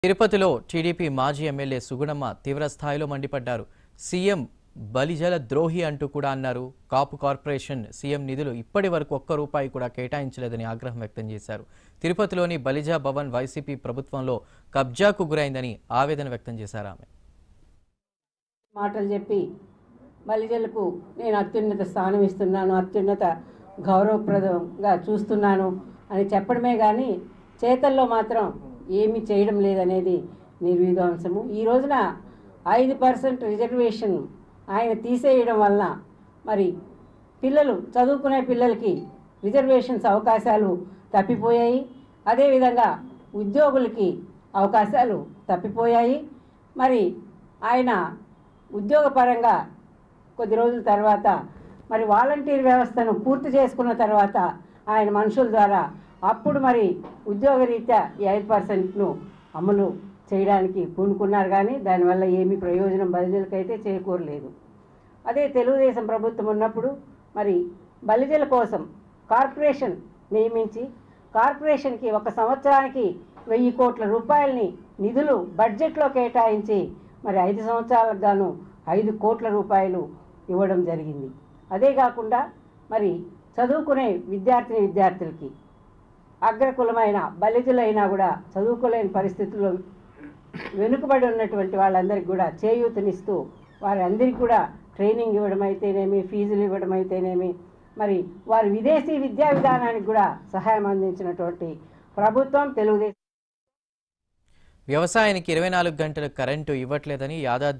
తిరుపతిలో టీడీపీ మాజీ ఎమ్మెల్యే సుగుణమ్మ తీవ్ర స్థాయిలో మండిపడ్డారు సీఎం బలిజల ద్రోహి అంటూ కూడా అన్నారు కాపు కార్పొరేషన్ సీఎం నిధులు ఇప్పటి వరకు ఒక్క రూపాయి కూడా కేటాయించలేదని ఆగ్రహం వ్యక్తం చేశారు తిరుపతిలోని బలిజా భవన్ వైసీపీ ప్రభుత్వంలో కబ్జాకు గురైందని ఆవేదన వ్యక్తం చేశారు ఆమె మాటలు చెప్పి బలిజలకు నేను అత్యున్నత స్థానం ఇస్తున్నాను అత్యున్నత గౌరవప్రదంగా చూస్తున్నాను అని చెప్పడమే కానీ చేతల్లో మాత్రం ఏమీ చేయడం లేదనేది నిర్విధ్వంసము ఈ రోజున ఐదు పర్సెంట్ రిజర్వేషన్ ఆయన తీసేయడం వలన మరి పిల్లలు చదువుకునే పిల్లలకి రిజర్వేషన్స్ అవకాశాలు తప్పిపోయాయి అదేవిధంగా ఉద్యోగులకి అవకాశాలు తప్పిపోయాయి మరి ఆయన ఉద్యోగపరంగా కొద్ది రోజుల తర్వాత మరి వాలంటీర్ వ్యవస్థను పూర్తి చేసుకున్న తర్వాత ఆయన మనుషుల ద్వారా అప్పుడు మరి ఉద్యోగరీత్యా ఈ ఐదు పర్సెంట్ను అమలు చేయడానికి పూనుకున్నారు కానీ దానివల్ల ఏమీ ప్రయోజనం బలిజలకైతే చేకూరలేదు అదే తెలుగుదేశం ప్రభుత్వం ఉన్నప్పుడు మరి బలిజల కోసం కార్పొరేషన్ నియమించి కార్పొరేషన్కి ఒక సంవత్సరానికి వెయ్యి కోట్ల రూపాయలని నిధులు బడ్జెట్లో కేటాయించి మరి ఐదు సంవత్సరాలకు గాను ఐదు కోట్ల రూపాయలు ఇవ్వడం జరిగింది అదే కాకుండా మరి చదువుకునే విద్యార్థిని విద్యార్థులకి అగ్రకులమైన బలిజులైనా కూడా చదువుకోలేని పరిస్థితుల్లో వెనుకబడి ఉన్నటువంటి వాళ్ళందరికీ కూడా చేయూతనిస్తూ వారందరికీ కూడా ట్రైనింగ్ ఇవ్వడం అయితేనేమి ఫీజులు ఇవ్వడం అయితేనేమి మరి వారి విదేశీ విద్యా విధానానికి కూడా సహాయం అందించినటువంటి ప్రభుత్వం తెలుగుదేశం వ్యవసాయానికి ఇరవై నాలుగు గంటల కరెంటు ఇవ్వట్లేదని యాదాద్రి